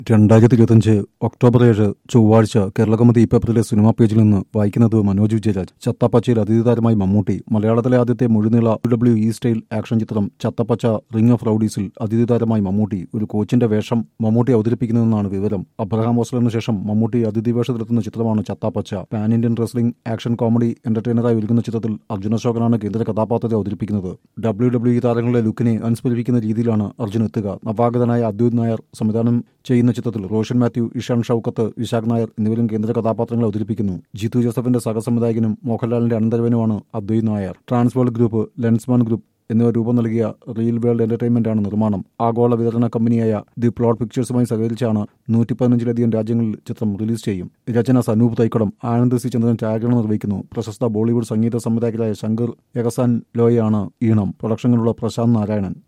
രണ്ടായിരത്തി ഇരുപത്തിയഞ്ച് ഒക്ടോബർ ഏഴ് ചൊവ്വാഴ്ച കേരളകൗമുദി പേപ്പറിലെ സിനിമാ പേജിൽ നിന്ന് വായിക്കുന്നത് മനോജ് വിജയരാജ് ചത്തപ്പച്ചയിൽ അതിഥി താരമായി മമ്മൂട്ടി മലയാളത്തിലെ ആദ്യത്തെ മുഴുനീള ഡബ്ല്യു ഇ സ്റ്റൈൽ ആക്ഷൻ ചിത്രം ചത്തപ്പച്ച റിംഗ് ഓഫ് റൌഡീസിൽ അതിഥി താരമായി മമ്മൂട്ടി ഒരു കോച്ചിന്റെ വേഷം മമ്മൂട്ടി അവതരിപ്പിക്കുന്നതെന്നാണ് വിവരം അബ്രഹാം ഓസ്ലറിന് ശേഷം മമ്മൂട്ടി അതിഥി വേഷത്തിലെത്തുന്ന ചിത്രമാണ് Chathapacha pan Indian wrestling action comedy എന്റർടൈനറായി ഒരുങ്ങുന്ന ചിത്രത്തിൽ അർജുന അശോകനാണ് കേന്ദ്ര കഥാപാത്രത്തെ അവതരിപ്പിക്കുന്നത് ഡബ്ല്യു ഡബ്ല്യു ഇ താരങ്ങളുടെ ലുക്കിനെ അനുസ്മരിപ്പിക്കുന്ന രീതിയിലാണ് അർജുൻ എത്തുക നവാഗതനായ അദ്വൈത് നായർ സംവിധാനം ചെയ്യുന്ന ചിത്രത്തിൽ റോഷൻ മാത്യു ഇഷാൻ ഷൌക്കത്ത് വിശാഖ് നായർ എന്നിവരും കേന്ദ്ര കഥാപാത്രങ്ങളെ അവതരിപ്പിക്കുന്നു ജിത്തു ജോസഫിന്റെ സഹസംവിധായകനും മോഹൻലാലിന്റെ അനന്തരവനുമാണ് Advaith Nair Transworld group Lensman group എന്നിവ രൂപം നൽകിയ റിയൽ വേൾഡ് എന്റർടൈൻമെന്റ് ആണ് നിർമ്മാണം ആഗോള വിതരണ കമ്പനിയായ ദി പ്ലോട്ട് പിക്ചേഴ്സുമായി സഹകരിച്ചാണ് നൂറ്റി പതിനഞ്ചിലധികം രാജ്യങ്ങളിൽ ചിത്രം റിലീസ് ചെയ്യും രചന സനൂപ് തൈക്കടം ആനന്ദ് സി ചന്ദ്രൻ ഛായാഗ്രഹണം നിർവഹിക്കുന്നു പ്രശസ്ത ബോളിവുഡ് സംഗീത സംവിധായകരായ ശങ്കർ എഹസാൻ ലോയാണ് ഈണം പ്രൊഡക്ഷനിലുള്ള പ്രശാന്ത് നാരായണൻ